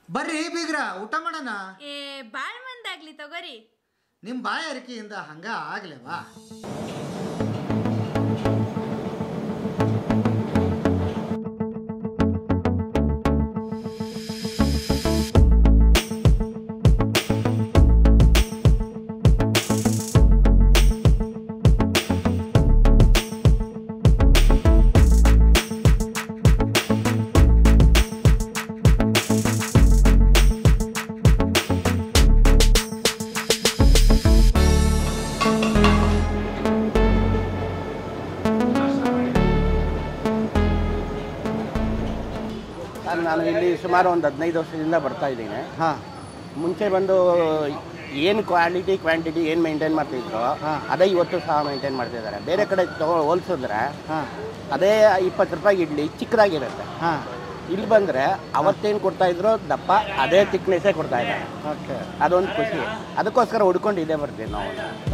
ಬರ್ರಿ ಬೀಗ್ರ ಊಟ ಮಾಡೋಣ ಏ ಬಾಳ್ ಮಂದಾಗ್ಲಿ ತಗೋರಿ ನಿಮ್ಮ ಬಾಯಾರಿಕೆಯಿಂದ ಹಂಗ ಆಗ್ಲೇವಾ ಸರ್ ನಾನು ಇಲ್ಲಿ ಸುಮಾರು ಒಂದು ಹದಿನೈದು ವರ್ಷದಿಂದ ಬರ್ತಾ ಇದ್ದೀನಿ ಹಾಂ ಮುಂಚೆ ಬಂದು ಏನು ಕ್ವಾಲಿಟಿ ಕ್ವಾಂಟಿಟಿ ಏನು ಮೇಂಟೈನ್ ಮಾಡ್ತಿದ್ರು ಹಾ. ಅದೇ ಇವತ್ತು ಸಹ ಮೇಂಟೈನ್ ಮಾಡ್ತಿದ್ದಾರೆ ಬೇರೆ ಕಡೆ ತಗೋ ಹೋಲ್ಸಿದ್ರೆ ಹಾಂ ಅದೇ ಇಪ್ಪತ್ತು ರೂಪಾಯಿ ಇಡ್ಲಿ ಚಿಕ್ಕದಾಗಿರುತ್ತೆ ಹಾಂ ಇಲ್ಲಿ ಬಂದರೆ ಅವತ್ತೇನು ಕೊಡ್ತಾ ಇದ್ರು ದಪ್ಪ ಅದೇ ತಿಕ್ನೆಸ್ಸೇ ಕೊಡ್ತಾ ಇದ್ದಾರೆ ಓಕೆ ಅದೊಂದು ಖುಷಿ ಅದಕ್ಕೋಸ್ಕರ ಹುಡ್ಕೊಂಡು ಇದೇ ಬರ್ತೀವಿ ನಾವು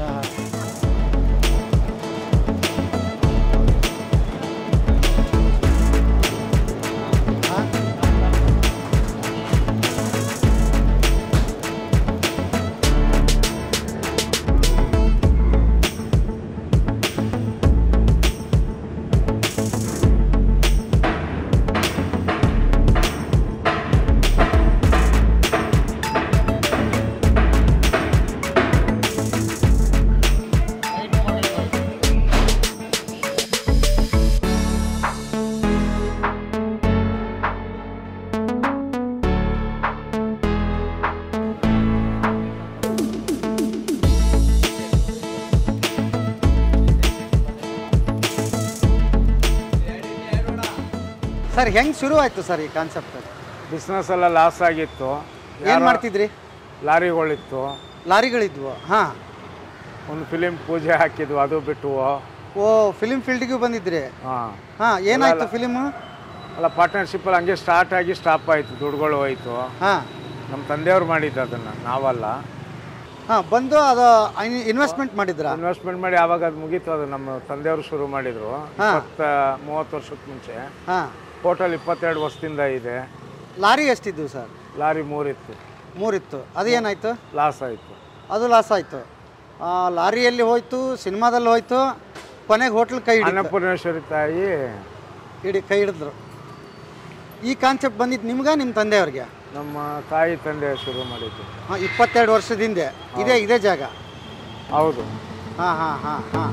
ಸರ್ ಹೆಂಗೆ ಶುರು ಆಯ್ತು ಸರ್ ಈ ಕಾನ್ಸೆಪ್ಟ್ ಬಿಸ್ನೆಸ್ ಎಲ್ಲ ಲಾಸ್ ಆಗಿತ್ತು ಏನು ಯಾರೋ ಮಾಡ್ತಿದ್ರಿ ಲಾರಿಗಳಿತ್ತು ಲಾರಿಗಳಿದ್ವು ಹಾಂ ಒಂದು ಫಿಲಿಮ್ ಪೂಜೆ ಹಾಕಿದ್ವು ಅದು ಬಿಟ್ಟವು ಓ ಫಿಲಿಮ್ ಫೀಲ್ಡಿಗೂ ಬಂದಿದ್ರಿ ಹಾಂ ಹಾಂ ಏನಾಯ್ತು ಫಿಲಿಮು ಅಲ್ಲ ಪಾರ್ಟ್ನರ್ಶಿಪ್ಪಲ್ಲಿ ಹಂಗೆ ಸ್ಟಾರ್ಟ್ ಆಗಿ ಸ್ಟಾಪ್ ಆಯಿತು ದುಡ್ಡುಗಳು ಹೋಯ್ತು ಹಾಂ ನಮ್ಮ ತಂದೆಯವ್ರು ಮಾಡಿದ್ದು ಅದನ್ನು ನಾವಲ್ಲ ಹಾಂ ಬಂದು ಅದು ಇನ್ವೆಸ್ಟ್ಮೆಂಟ್ ಮಾಡಿದ್ರಾ ಇನ್ವೆಸ್ಟ್ಮೆಂಟ್ ಮಾಡಿ ಯಾವಾಗ ಅದು ಮುಗೀತು ಅದು ನಮ್ಮ ತಂದೆಯವರು ಶುರು ಮಾಡಿದರು ಹಾ. ಇಪ್ಪತ್ತ ಮೂವತ್ತು ವರ್ಷಕ್ಕೆ ಮುಂಚೆ ಹಾಂ ಟೋಟಲ್ ಇಪ್ಪತ್ತೆರಡು ವರ್ಷದಿಂದ ಇದೆ ಲಾರಿ ಎಷ್ಟಿದ್ವು ಸರ್ ಲಾರಿ ಮೂರಿತ್ತು ಮೂರಿತ್ತು ಅದು ಏನಾಯ್ತು ಲಾಸ್ ಆಯಿತು ಅದು ಲಾಸ್ ಆಯಿತು ಲಾರಿಯಲ್ಲಿ ಹೋಯ್ತು ಸಿನಿಮಾದಲ್ಲಿ ಹೋಯ್ತು ಕೊನೆಗೆ ಹೋಟ್ಲ್ ಕೈ ಹಿಡಿತು ಅನ್ನಪೂರ್ಣೇಶ್ವರಿ ತಾಯಿ ಹಿಡಿ ಕೈ ಹಿಡಿದ್ರು ಈ ಕಾನ್ಸೆಪ್ಟ್ ಬಂದಿದ್ದು ನಿಮ್ಗೆ ನಿಮ್ಮ ತಂದೆಯವ್ರಿಗೆ ನಮ್ಮ ತಾಯಿ ತಂದೆ ಶುರು ಮಾಡಿದ್ದು ಹಾಂ ಇಪ್ಪತ್ತೆರಡು ವರ್ಷದ ಹಿಂದೆ ಇದೇ ಇದೇ ಜಾಗ ಹೌದು ಹಾಂ ಹಾಂ ಹಾಂ ಹಾಂ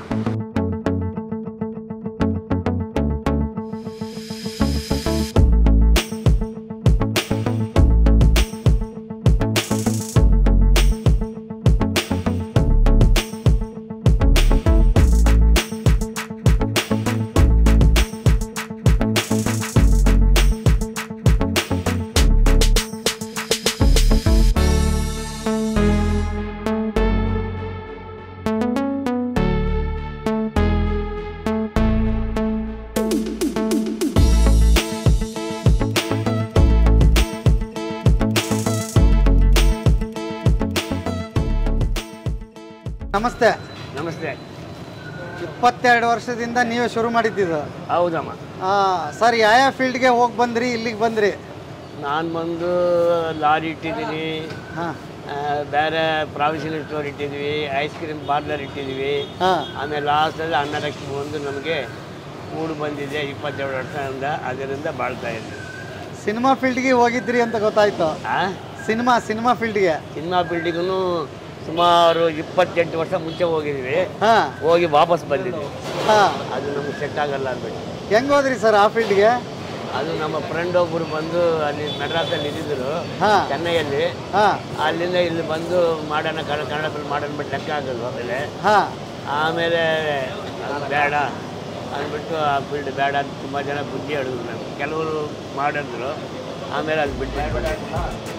ನಮಸ್ತೆ ನಮಸ್ತೆ ಇಪ್ಪತ್ತೆರಡು ವರ್ಷದಿಂದ ನೀವೇ ಶುರು ಮಾಡಿದ್ದಿದ್ದು ಹೌದಮ್ಮ ಸರ್ ಯಾವ ಫೀಲ್ಡ್ಗೆ ಹೋಗಿ ಬಂದ್ರಿ ಇಲ್ಲಿಗೆ ಬಂದ್ರಿ ನಾನು ಬಂದು ಲಾರಿ ಇಟ್ಟಿದ್ದೀನಿ ಹಾಂ ಆ, ಬೇರೆ ಪ್ರಾವಿಷನಲ್ ಸ್ಟೋರ್ ಇಟ್ಟಿದ್ವಿ ಐಸ್ ಕ್ರೀಮ್ ಪಾರ್ಲರ್ ಇಟ್ಟಿದ್ವಿ ಹಾಂ ಆಮೇಲೆ ಲಾಸ್ಟಲ್ಲಿ ಅನ್ನಲಕ್ಷ್ಮಿ ಒಂದು ನಮಗೆ ಮೂಡು ಬಂದಿದೆ ಇಪ್ಪತ್ತೆರಡು ವರ್ಷದಿಂದ ಅದರಿಂದ ಬಾಳ್ತಾ ಇದ್ವಿ ಸಿನಿಮಾ ಫೀಲ್ಡ್ಗೆ ಹೋಗಿದ್ರಿ ಅಂತ ಗೊತ್ತಾಯ್ತು ಆ ಸಿನಿಮಾ ಸಿನಿಮಾ ಫೀಲ್ಡ್ಗೆ ಸಿನಿಮಾ ಫೀಲ್ಡಿಗೂ ಸುಮಾರು ಇಪ್ಪತ್ತೆಂಟು ವರ್ಷ ಮುಂಚೆ ಹೋಗಿದ್ವಿ ಹಾಂ ಹೋಗಿ ವಾಪಸ್ ಬಂದಿದ್ವಿ ಹಾಂ ಅದು ನಮ್ಗೆ ಸೆಟ್ ಆಗಲ್ಲ ಅಂದ್ಬಿಟ್ಟು ಹೆಂಗ್ ಹೋದ್ರಿ ಸರ್ ಆ ಫೀಲ್ಡ್ಗೆ ಅದು ನಮ್ಮ ಫ್ರೆಂಡ್ ಒಬ್ಬರು ಬಂದು ಅಲ್ಲಿ ಮೆಡ್ರಾಸಲ್ಲಿ ಇದ್ದಿದ್ರು ಹಾಂ ಚೆನ್ನೈಯಲ್ಲಿ ಹಾಂ ಅಲ್ಲಿಂದ ಇಲ್ಲಿ ಬಂದು ಮಾಡೋಣ ಕನ್ನಡ ಕನ್ನಡ ಫಿಲ್ಮ್ ಮಾಡೋಣ ಬಿಟ್ಟು ಲೆಕ್ಕ ಆಗಲ್ವ ಆಮೇಲೆ ಹಾಂ ಆಮೇಲೆ ಅದು ಬೇಡ ಅಂದ್ಬಿಟ್ಟು ಆ ಫೀಲ್ಡ್ ಬೇಡ ಅಂತ ತುಂಬ ಜನ ಬುದ್ಧಿ ಹೇಳಿದ್ರು ನಾನು ಕೆಲವರು ಮಾಡಿದ್ರು ಆಮೇಲೆ ಅಲ್ಲಿ ಬಿಟ್ಟು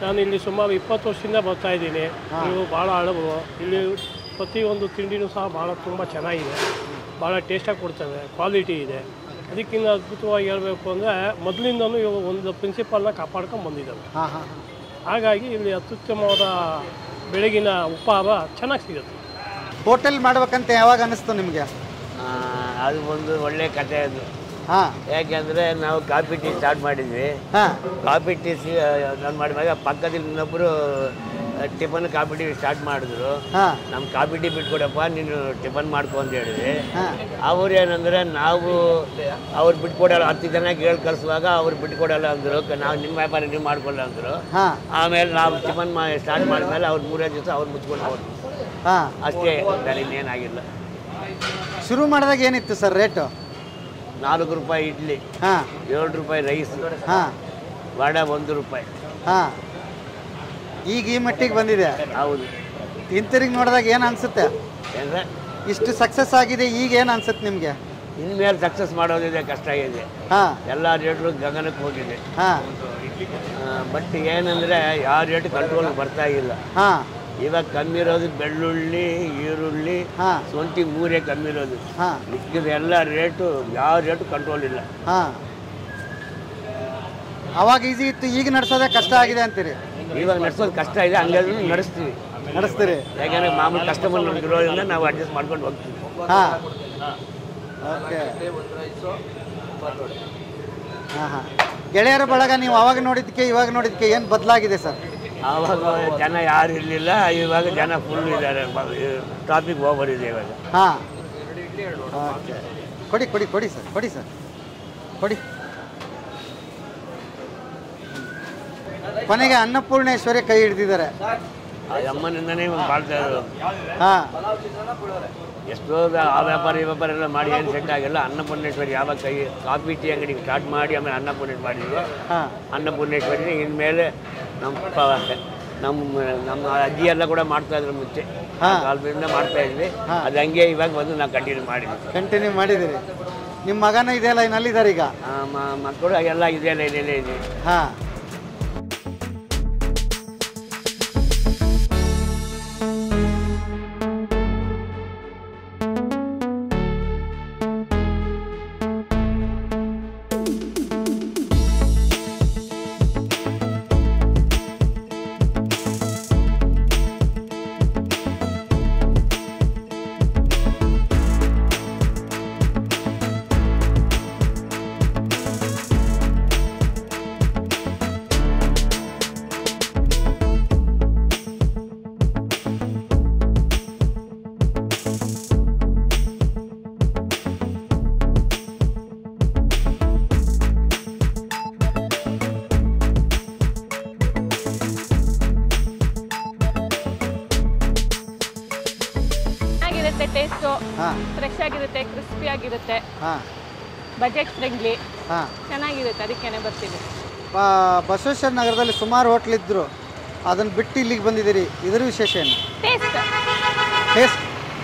ನಾನು ಇಲ್ಲಿ ಸುಮಾರು ಇಪ್ಪತ್ತು ವರ್ಷದಿಂದ ಬರ್ತಾ ಇದ್ದೀನಿ ನೀವು ಭಾಳ ಅನುಭವ ಇಲ್ಲಿ ಪ್ರತಿಯೊಂದು ತಿಂಡಿನೂ ಸಹ ಭಾಳ ತುಂಬ ಚೆನ್ನಾಗಿದೆ ಭಾಳ ಟೇಸ್ಟಾಗಿ ಕೊಡ್ತವೆ ಕ್ವಾಲಿಟಿ ಇದೆ ಅದಕ್ಕಿಂತ ಅದ್ಭುತವಾಗಿ ಹೇಳಬೇಕು ಅಂದರೆ ಮೊದಲಿಂದನೂ ಇವು ಒಂದು ಪ್ರಿನ್ಸಿಪಲ್ನ ಕಾಪಾಡ್ಕೊಂಡು ಬಂದಿದ್ದಾವೆ ಹಾಂ ಹಾಂ ಹಾಗಾಗಿ ಇಲ್ಲಿ ಅತ್ಯುತ್ತಮವಾದ ಬೆಳಗಿನ ಉಪಹಾರ ಚೆನ್ನಾಗಿ ಸಿಗುತ್ತೆ ಹೋಟೆಲ್ ಮಾಡ್ಬೇಕಂತ ಯಾವಾಗ ಅನ್ನಿಸ್ತು ನಿಮಗೆ ಆ, ಅದು ಒಂದು ಒಳ್ಳೆ ಕಥೆ ಅದು ಹಾಂ ಯಾಕೆಂದರೆ ನಾವು ಕಾಫಿ ಟೀ ಸ್ಟಾರ್ಟ್ ಮಾಡಿದ್ವಿ ಹಾಂ ಕಾಫಿ ಟೀ ನಾನು ಮಾಡಿದಾಗ ಪಕ್ಕದಲ್ಲಿ ಇನ್ನೊಬ್ಬರು ಟಿಫನ್ ಕಾಫಿ ಟೀ ಸ್ಟಾರ್ಟ್ ಮಾಡಿದ್ರು ಹಾಂ ನಮ್ಮ ಕಾಫಿ ಟೀ ಬಿಟ್ಕೊಡಪ್ಪ ನೀನು ಟಿಫನ್ ಮಾಡ್ಕೊ ಅಂತ ಹೇಳಿದ್ವಿ ಹಾಂ ಅವ್ರು ಏನಂದ್ರೆ ನಾವು ಅವ್ರು ಬಿಟ್ಕೊಡಲ್ಲ ಹತ್ತು ಜನ ಕೇಳಿ ಕಳಿಸುವಾಗ ಅವ್ರು ಬಿಟ್ಕೊಡಲ್ಲ ಅಂದರು ನಾವು ನಿಮ್ಮ ವ್ಯಾಪಾರ ನೀವು ಮಾಡ್ಕೊಳ್ಳ ಅಂದರು ಹಾಂ ಆಮೇಲೆ ನಾವು ಟಿಫನ್ ಮಾ ಸ್ಟಾರ್ಟ್ ಮಾಡಿದ್ಮೇಲೆ ಅವ್ರು ಮೂರೇ ದಿವಸ ಅವ್ರು ಮುಚ್ಕೊಂಡು ಹೋದ್ರು ಹಾಂ ಅಷ್ಟೇ ಬೇರೆ ಇನ್ನೇನಾಗಿಲ್ಲ ಶುರು ಮಾಡಿದಾಗ ಏನಿತ್ತು ಸರ್ ರೇಟು ನಾಲ್ಕು ರೂಪಾಯಿ ಇಡ್ಲಿ ಹಾಂ ಏಳು ರೂಪಾಯಿ ರೈಸ್ ಹಾಂ ವಡೆ ಒಂದು ರೂಪಾಯಿ ಹಾಂ ಈಗ ಈ ಮಟ್ಟಿಗೆ ಬಂದಿದೆ ಹೌದು ಹಿಂತಿರುಗಿ ನೋಡಿದಾಗ ಏನು ಅನಿಸುತ್ತೆ ಅಂದರೆ ಇಷ್ಟು ಸಕ್ಸಸ್ ಆಗಿದೆ ಈಗ ಏನು ಅನ್ಸುತ್ತೆ ನಿಮಗೆ ಇನ್ಮೇಲೆ ಸಕ್ಸಸ್ ಮಾಡೋದಿದೆ ಕಷ್ಟ ಇದೆ ಹಾಂ ಎಲ್ಲ ರೇಟ್ರು ಗಗನಕ್ಕೆ ಹೋಗಿದೆ ಹಾಂ ಬಟ್ ಏನಂದರೆ ಯಾವ ರೇಟ್ ಕಂಟ್ರೋಲ್ ಬರ್ತಾ ಇಲ್ಲ ಹಾಂ ಇವಾಗ ಕಮ್ಮಿ ಇರೋದು ಬೆಳ್ಳುಳ್ಳಿ ಈರುಳ್ಳಿ ಹಾಂ ಶುಂಠಿ ಮೂರೇ ಕಮ್ಮಿ ಇರೋದು ಹಾಂ ಮಿಕ್ಕಿದ ಎಲ್ಲ ರೇಟು ಯಾವ ರೇಟು ಕಂಟ್ರೋಲ್ ಇಲ್ಲ ಹಾಂ ಅವಾಗ ಈಸಿ ಇತ್ತು ಈಗ ನಡೆಸೋದೇ ಕಷ್ಟ ಆಗಿದೆ ಅಂತೀರಿ ಇವಾಗ ನಡೆಸೋದು ಕಷ್ಟ ಇದೆ ಹಂಗಾದ್ರೂ ನಡೆಸ್ತೀವಿ ನಡೆಸ್ತೀರಿ ಯಾಕಂದರೆ ಮಾಮೂಲಿ ಕಸ್ಟಮರ್ ನಮ್ಗೆ ಇರೋದ್ರಿಂದ ನಾವು ಅಡ್ಜಸ್ಟ್ ಮಾಡ್ಕೊಂಡು ಹೋಗ್ತೀವಿ ಹಾಂ ಓಕೆ ಹಾಂ ಹಾಂ ಗೆಳೆಯರ ಬಳಗ ನೀವು ಅವಾಗ ನೋಡಿದ್ದಕ್ಕೆ ಇವಾಗ ನೋಡಿದ್ದಕ್ಕೆ ಏನು ಬದಲಾಗಿದೆ ಸರ್ ಆವಾಗ ಜನ ಯಾರು ಇರಲಿಲ್ಲ ಇವಾಗ ಜನ ಫುಲ್ ಇದ್ದಾರೆ ಟಾಪಿಕ್ ಓವರ್ ಇದೆ ಇವಾಗ ಹಾಂ ಓಕೆ ಕೊಡಿ ಕೊಡಿ ಕೊಡಿ ಸರ್ ಕೊಡಿ ಸರ್ ಕೊಡಿ ಕೊನೆಗೆ ಅನ್ನಪೂರ್ಣೇಶ್ವರಿ ಕೈ ಹಿಡ್ದಿದ್ದಾರೆ ಆ ಅಮ್ಮನಿಂದನೇ ಮಾಡ್ತಾ ಇರೋದು ಹಾಂ ಎಷ್ಟೋ ವ್ಯಾ- ಆ ವ್ಯಾಪಾರ ಈ ವ್ಯಾಪಾರ ಎಲ್ಲ ಮಾಡಿ ಏನು ಸೆಟ್ ಆಗಿಲ್ಲ ಅನ್ನಪೂರ್ಣೇಶ್ವರಿ ಯಾವಾಗ ಕೈ ಕಾಫಿ ಟೀ ಅಂಗಡಿ ಸ್ಟಾರ್ಟ್ ಮಾಡಿ ಆಮೇಲೆ ಅನ್ನಪೂರ್ಣೇಶ್ವರಿ ಮಾಡಿದ್ವಿ ಹಾಂ ಅನ್ನಪೂರ್ಣೇಶ್ವರಿ ಇನ್ಮೇಲೆ ನಮ್ಮ ಪ- ನಮ್ಮ ನಮ್ಮ ಅಜ್ಜಿ ಎಲ್ಲ ಕೂಡ ಮಾಡ್ತಾ ಇದ್ರು ಮುಂಚೆ ಹಾ. ಕಾಲದಿಂದ ಮಾಡ್ತಾ ಇದ್ವಿ ಹಾ. ಅದು ಹಂಗೆ ಇವಾಗ ಬಂದು ನಾವು ಕಂಟಿನ್ಯೂ ಮಾಡಿದ್ವಿ ಕಂಟಿನ್ಯೂ ಮಾಡಿದ್ದೀರಿ ನಿಮ್ಮ ಮಗನೂ ಇದೆ ಲೈನಲ್ಲಿದ್ದಾರೆ ಈಗ ಆ, ಮ- ಮಕ್ಕಳು ಎಲ್ಲ ಇದೆಯಲ್ಲ ಇದೆಲ್ಲ ಇದೆ ಹಾಂ ಚೆನ್ನಾಗಿರುತ್ತೆ ಟೇಸ್ಟು ಹಾಂ ಫ್ರೆಶ್ ಆಗಿರುತ್ತೆ ಕ್ರಿಸ್ಪಿ ಆಗಿರುತ್ತೆ ಹಾಂ ಬಜೆಟ್ ಫ್ರೆಂಡ್ಲಿ ಹಾಂ ಚೆನ್ನಾಗಿರುತ್ತೆ ಅದಕ್ಕೇನೆ ಬರ್ತೀವಿ ಬಸವೇಶ್ವರ ನಗರದಲ್ಲಿ ಸುಮಾರು ಹೋಟ್ಲಿದ್ರು ಅದನ್ನು ಬಿಟ್ಟು ಇಲ್ಲಿಗೆ ಬಂದಿದ್ದೀರಿ ಇದ್ರ ವಿಶೇಷ ಏನು ಟೇಸ್ಟ್ ಟೇಸ್ಟ್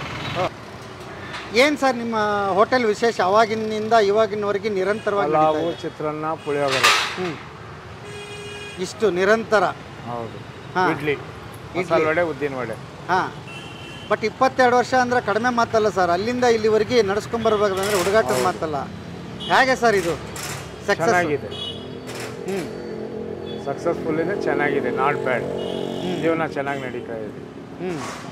ಏನು ಸರ್ ನಿಮ್ಮ ಹೋಟೆಲ್ ವಿಶೇಷ ಅವಾಗಿನಿಂದ ಇವಾಗಿನವರೆಗೆ ನಿರಂತರವಾಗಿ ನಡೀತಾ ಪಲಾವು ಇದೆ? ಚಿತ್ರಾನ್ನ ಪುಳಿಯೋಗರೆ ಹ್ಮ್. ಇಷ್ಟು ನಿರಂತರ ಹೌದು ಹಾ. ಇಡ್ಲಿ ಮಸಾಲೆ ವಡೆ ಉದ್ದಿನ ವಡೆ ಹಾಂ ಬಟ್ ಇಪ್ಪತ್ತೆರಡು ವರ್ಷ ಅಂದರೆ ಕಡಿಮೆ ಮಾತಲ್ಲ ಸರ್ ಅಲ್ಲಿಂದ ಇಲ್ಲಿವರೆಗೆ ನಡ್ಸ್ಕೊಂಬರ್ಬೇಕಂದ್ರೆ ಹುಡುಗಾಟದ ಮಾತಲ್ಲ ಹೇಗೆ ಸರ್ ಇದು ಸಕ್ಸಸ್ ಚೆನ್ನಾಗಿದೆ ಹ್ಞೂ ಸಕ್ಸಸ್ಫುಲ್ ಇದೆ ಚೆನ್ನಾಗಿದೆ ನಾಟ್ ಬ್ಯಾಡ್ ಜೀವನ ಚೆನ್ನಾಗಿ ನಡೀತಾ ಇದೆ ಹ್ಞೂ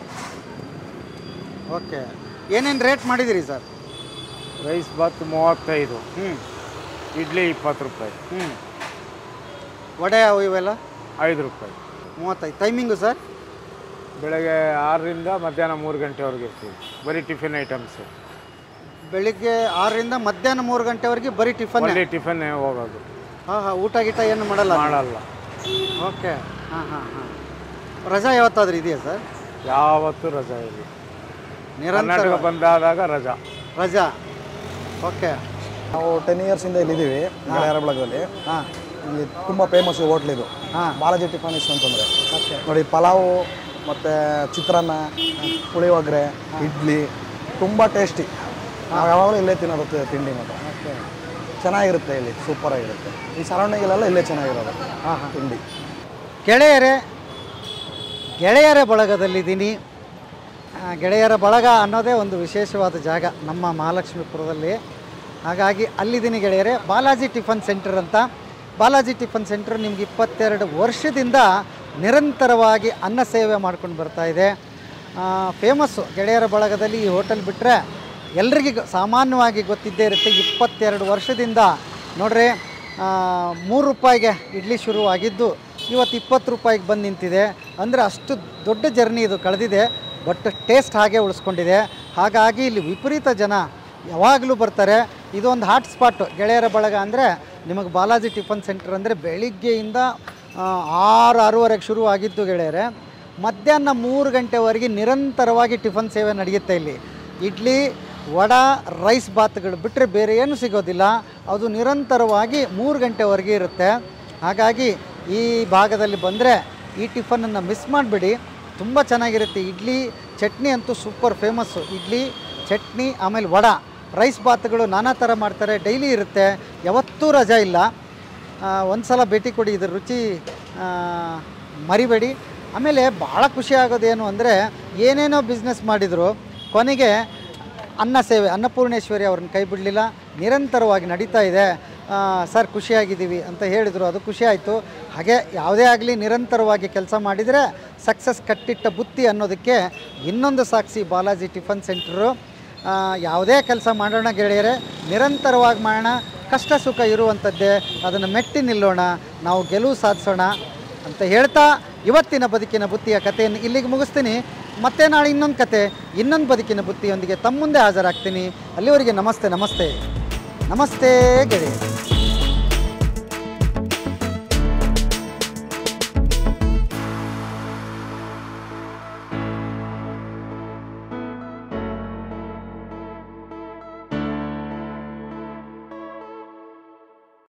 ಓಕೆ ಏನೇನು ರೇಟ್ ಮಾಡಿದ್ದೀರಿ ಸರ್ ರೈಸ್ ಬಾತ್ ಮೂವತ್ತೈದು ಹ್ಞೂ ಇಡ್ಲಿ ಇಪ್ಪತ್ತು ರೂಪಾಯಿ ಹ್ಞೂ ವಡೆ ಅವು ಇವೆಲ್ಲ ಐದು ರೂಪಾಯಿ ಮೂವತ್ತೈದು ಟೈಮಿಂಗು ಸರ್ ಬೆಳಗ್ಗೆ ಆರರಿಂದ ಮಧ್ಯಾಹ್ನ ಮೂರು ಗಂಟೆವರೆಗೆ ಇರ್ತೀವಿ ಬರೀ ಟಿಫಿನ್ ಐಟಮ್ಸ್ ಬೆಳಿಗ್ಗೆ ಆರರಿಂದ ಮಧ್ಯಾಹ್ನ ಮೂರು ಗಂಟೆವರೆಗೆ ಬರೀ ಟಿಫನ್ ಒಳ್ಳೆ ಟಿಫನ್ ಹೋಗೋದು ಹಾಂ ಹಾಂ ಊಟ ಗೀಟ ಏನು ಮಾಡಲ್ಲ ಮಾಡಲ್ಲ ಓಕೆ ಹಾಂ ಹಾಂ ಹಾಂ ರಜಾ ಯಾವತ್ತಾದ್ರೂ ಇದೆಯಾ ಸರ್ ಯಾವತ್ತೂ ರಜಾ ಇಲ್ಲ ನಿರಂತರ ಕರ್ನಾಟಕ ಬಂದಾದಾಗ ರಜಾ ರಜಾ ಓಕೆ ನಾವು ಟೆನ್ ಇಯರ್ಸಿಂದ ಇಲ್ಲಿದ್ದೀವಿ ಗೆಳೆಯರ ಬಳಗದಲ್ಲಿ ಹಾಂ ಇಲ್ಲಿ ತುಂಬ ಫೇಮಸ್ ಹೋಟ್ಲ್ ಇದು ಹಾಂ ಬಾಲಾಜಿ ಟಿಫಾನಿಸ್ ಅಂತಂದರೆ ಓಕೆ ನೋಡಿ ಪಲಾವು ಮತ್ತು ಚಿತ್ರಾನ್ನ ಪುಳಿಯೋಗರೆ ಇಡ್ಲಿ ತುಂಬ ಟೇಸ್ಟಿ ನಾವು ಯಾವಾಗಲೂ ಇಲ್ಲೇ ತಿನ್ನೋದು ತಿ- ತಿಂಡಿ ಮಾತ್ರ ಓಕೆ ಚೆನ್ನಾಗಿರುತ್ತೆ ಇಲ್ಲಿ ಸೂಪರಾಗಿರುತ್ತೆ ಈ ಸರೌಂಡಿಂಗಲ್ಲೆಲ್ಲ ಇಲ್ಲೇ ಚೆನ್ನಾಗಿರೋದು ತಿಂಡಿ ಗೆಳೆಯರೇ ಗೆಳೆಯರ ಬಳಗದಲ್ಲಿದ್ದೀನಿ ಆ, ಗೆಳೆಯರ ಬಳಗ ಅನ್ನೋದೇ ಒಂದು ವಿಶೇಷವಾದ ಜಾಗ ನಮ್ಮ ಮಹಾಲಕ್ಷ್ಮೀಪುರದಲ್ಲಿ ಹಾಗಾಗಿ ಅಲ್ಲಿದ್ದೀನಿ ಗೆಳೆಯರೇ ಬಾಲಾಜಿ ಟಿಫನ್ ಸೆಂಟರ್ ಅಂತ ಬಾಲಾಜಿ ಟಿಫನ್ ಸೆಂಟರ್ ನಿಮ್ಗೆ ಇಪ್ಪತ್ತೆರಡು ವರ್ಷದಿಂದ ನಿರಂತರವಾಗಿ ಅನ್ನ ಸೇವೆ ಮಾಡ್ಕೊಂಡು ಬರ್ತಾ ಇದೆ ಫೇಮಸ್ಸು ಗೆಳೆಯರ ಬಳಗದಲ್ಲಿ ಈ ಹೋಟೆಲ್ ಬಿಟ್ಟರೆ ಎಲ್ರಿಗೂ ಸಾಮಾನ್ಯವಾಗಿ ಗೊತ್ತಿದ್ದೇ ಇರುತ್ತೆ ಇಪ್ಪತ್ತೆರಡು ವರ್ಷದಿಂದ ನೋಡ್ರಿ ಆ, ಮೂರು ರೂಪಾಯಿಗೆ ಇಡ್ಲಿ ಶುರುವಾಗಿದ್ದು ಇವತ್ತು ಇಪ್ಪತ್ತು ರೂಪಾಯಿಗೆ ಬಂದು ನಿಂತಿದೆ ಅಂದರೆ ಅಷ್ಟು ದೊಡ್ಡ ಜರ್ನಿ ಇದು ಕಳೆದಿದೆ ಬಟ್ ಟೇಸ್ಟ್ ಹಾಗೆ ಉಳಿಸ್ಕೊಂಡಿದೆ ಹಾಗಾಗಿ ಇಲ್ಲಿ ವಿಪರೀತ ಜನ ಯಾವಾಗಲೂ ಬರ್ತಾರೆ ಇದೊಂದು ಹಾಟ್ ಸ್ಪಾಟು ಗೆಳೆಯರ ಬಳಗ ಅಂದರೆ ನಿಮಗೆ ಬಾಲಾಜಿ ಟಿಫನ್ ಸೆಂಟರ್ ಅಂದರೆ ಬೆಳಿಗ್ಗೆಯಿಂದ ಆ, ಆರು ಆರೂವರೆಗೆ ಶುರು ಆಗಿದ್ದು ಗೆಳೆಯರೆ ಮಧ್ಯಾಹ್ನ ಮೂರು ಗಂಟೆವರೆಗೆ ನಿರಂತರವಾಗಿ ಟಿಫನ್ ಸೇವೆ ನಡೆಯುತ್ತೆ ಇಲ್ಲಿ ಇಡ್ಲಿ ವಡಾ ರೈಸ್ ಬಾತ್ಗಳು ಬಿಟ್ಟರೆ ಬೇರೆ ಏನು ಸಿಗೋದಿಲ್ಲ ಅದು ನಿರಂತರವಾಗಿ ಮೂರು ಗಂಟೆವರೆಗೆ ಇರುತ್ತೆ ಹಾಗಾಗಿ ಈ ಭಾಗದಲ್ಲಿ ಬಂದರೆ ಈ ಟಿಫನನ್ನು ಮಿಸ್ ಮಾಡಿಬಿಡಿ ತುಂಬ ಚೆನ್ನಾಗಿರುತ್ತೆ ಇಡ್ಲಿ ಚಟ್ನಿ ಅಂತೂ ಸೂಪರ್ ಫೇಮಸ್ಸು ಇಡ್ಲಿ ಚಟ್ನಿ ಆಮೇಲೆ ವಡ ರೈಸ್ ಬಾತ್ಗಳು ನಾನಾ ಥರ ಮಾಡ್ತಾರೆ ಡೈಲಿ ಇರುತ್ತೆ ಯಾವತ್ತೂ ರಜಾ ಇಲ್ಲ ಒಂದು ಸಲ ಭೇಟಿ ಕೊಡಿ ಇದ್ರ ರುಚಿ ಆ, ಮರಿಬೇಡಿ ಆಮೇಲೆ ಭಾಳ ಖುಷಿ ಆಗೋದೇನು ಅಂದರೆ ಏನೇನೋ ಬಿಸ್ನೆಸ್ ಮಾಡಿದರು ಕೊನೆಗೆ ಅನ್ನ ಸೇವೆ ಅನ್ನಪೂರ್ಣೇಶ್ವರಿ ಅವ್ರನ್ನ ಕೈ ಬಿಡಲಿಲ್ಲ ನಿರಂತರವಾಗಿ ನಡೀತಾ ಇದೆ ಆ, ಸರ್ ಖುಷಿಯಾಗಿದ್ದೀವಿ ಅಂತ ಹೇಳಿದರು ಅದು ಖುಷಿ ಆಯಿತು ಹಾಗೆ ಯಾವುದೇ ಆಗಲಿ ನಿರಂತರವಾಗಿ ಕೆಲಸ ಮಾಡಿದರೆ ಸಕ್ಸಸ್ ಕಟ್ಟಿಟ್ಟ ಬುತ್ತಿ ಅನ್ನೋದಕ್ಕೆ ಇನ್ನೊಂದು ಸಾಕ್ಷಿ ಬಾಲಾಜಿ ಟಿಫನ್ ಸೆಂಟ್ರು ಆ, ಯಾವುದೇ ಕೆಲಸ ಮಾಡೋಣ ಗೆಳೆಯರೆ ನಿರಂತರವಾಗಿ ಮಾಡೋಣ ಕಷ್ಟ ಸುಖ ಇರುವಂಥದ್ದೇ ಅದನ್ನು ಮೆಟ್ಟಿ ನಿಲ್ಲೋಣ ನಾವು ಗೆಲುವು ಸಾಧಿಸೋಣ ಅಂತ ಹೇಳ್ತಾ ಇವತ್ತಿನ ಬದುಕಿನ ಬುತ್ತಿಯ ಕಥೆಯನ್ನು ಇಲ್ಲಿಗೆ ಮುಗಿಸ್ತೀನಿ ಮತ್ತೆ ನಾಳೆ ಇನ್ನೊಂದು ಕತೆ ಇನ್ನೊಂದು ಬದುಕಿನ ಬುತ್ತಿಯೊಂದಿಗೆ ತಮ್ಮ ಮುಂದೆ ಹಾಜರಾಗ್ತೀನಿ ಅಲ್ಲಿವರೆಗೆ ನಮಸ್ತೆ ನಮಸ್ತೆ ನಮಸ್ತೆ ಗೆಳೆಯರೆ